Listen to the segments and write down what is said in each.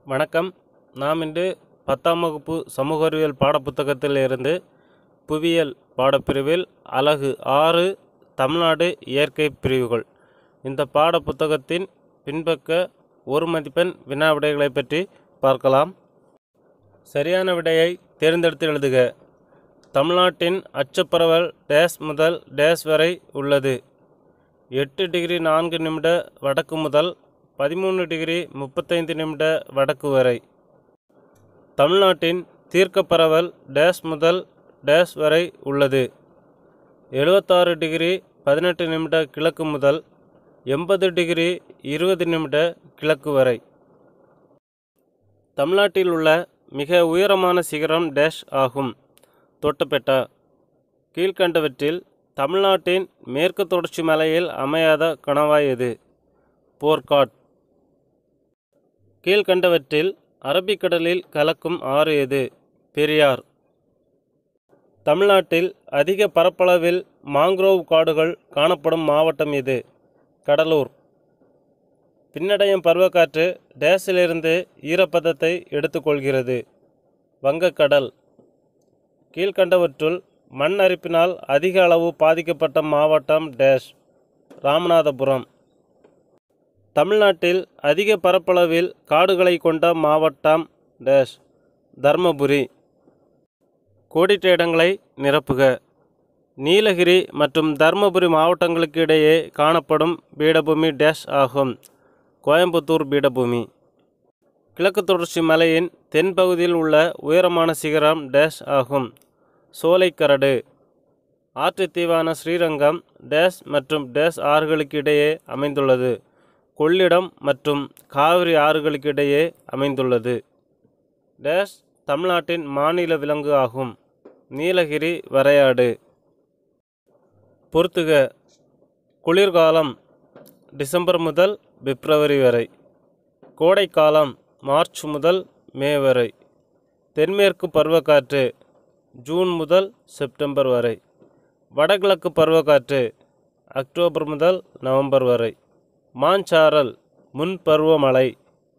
வணக்கம் நாம் இன்று பத்தாம் வகுப்பு சமூக அறிவியல் பாடப்புத்தகத்தில் இருந்து புவியியல் பாடப்பிரிவில் அலகு ஆறு தமிழ்நாடு இயற்கை பிரிவுகள் இந்த பாடப்புத்தகத்தின் பின்பக்க ஒரு மதிப்பெண் வினா விடைகளை பற்றி பார்க்கலாம் சரியான விடையை தேர்ந்தெடுத்து எழுதுக தமிழ்நாட்டின் அச்சப்பரவல் டேஸ் முதல் டேஸ் வரை உள்ளது எட்டு டிகிரி நான்கு நிமிட வடக்கு முதல் பதிமூணு டிகிரி முப்பத்தைந்து நிமிட வடக்கு வரை தமிழ்நாட்டின் தீர்க்க பரவல் டேஸ் முதல் டேஸ் வரை உள்ளது எழுபத்தாறு டிகிரி பதினெட்டு நிமிட கிழக்கு முதல் எண்பது டிகிரி இருபது நிமிட கிழக்கு வரை தமிழ்நாட்டில் உள்ள மிக உயரமான சிகரம் டேஷ் ஆகும் தொட்டபெட்டா கீழ்கண்டவற்றில் தமிழ்நாட்டின் மேற்கு தொடர்ச்சி மலையில் அமையாத கணவாய் எது போர்க்காட் கீழ்கண்டவற்றில் அரபிக்கடலில் கலக்கும் ஆறு எது பெரியார் தமிழ்நாட்டில் அதிக பரப்பளவில் மாங்க்ரோவ் காடுகள் காணப்படும் மாவட்டம் எது கடலூர் பின்னடையும் பருவக்காற்று டேஸிலிருந்து ஈரப்பதத்தை எடுத்துக்கொள்கிறது வங்கக்கடல் கீழ்கண்டவற்றுள் மண் அரிப்பினால் அதிக அளவு பாதிக்கப்பட்ட மாவட்டம் டேஷ் ராமநாதபுரம் தமிழ்நாட்டில் அதிக பரப்பளவில் காடுகளை கொண்ட மாவட்டம் டேஷ் தர்மபுரி கோடிட்ட இடங்களை நிரப்புக நீலகிரி மற்றும் தர்மபுரி மாவட்டங்களுக்கு இடையே காணப்படும் பீடபூமி டேஷ் ஆகும் கோயம்புத்தூர் பீடபூமி கிழக்கு தொடர்ச்சி மலையின் தென்பகுதியில் உள்ள உயரமான சிகரம் டேஷ் ஆகும் சோலைக்கரடு ஆற்றுத்தீவான ஸ்ரீரங்கம் டேஷ் மற்றும் டேஷ் ஆறுகளுக்கு இடையே அமைந்துள்ளது கொள்ளிடம் மற்றும் காவிரி ஆறுகளுக்கு இடையே அமைந்துள்ளது டேஷ் தமிழ்நாட்டின் மாநில விலங்கு ஆகும் நீலகிரி வரையாடு பொறுத்துக குளிர்காலம் டிசம்பர் முதல் பிப்ரவரி வரை கோடைக்காலம் மார்ச் முதல் மே வரை தென்மேற்கு பருவக்காற்று ஜூன் முதல் செப்டம்பர் வரை வடகிழக்கு பருவக்காற்று அக்டோபர் முதல் நவம்பர் வரை மாஞ்சாரல் முன்பருவமழை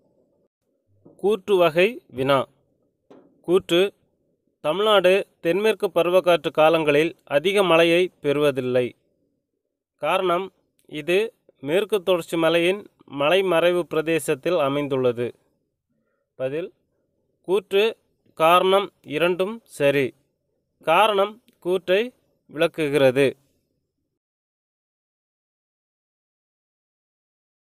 கூற்று வகை வினா கூற்று தமிழ்நாடு தென்மேற்கு பருவக்காற்று காலங்களில் அதிக மழையை பெறுவதில்லை காரணம் இது மேற்கு தொடர்ச்சி மலையின் மலைமறைவு பிரதேசத்தில் அமைந்துள்ளது பதில் கூற்று காரணம் இரண்டும் சரி காரணம் கூற்றை விளக்குகிறது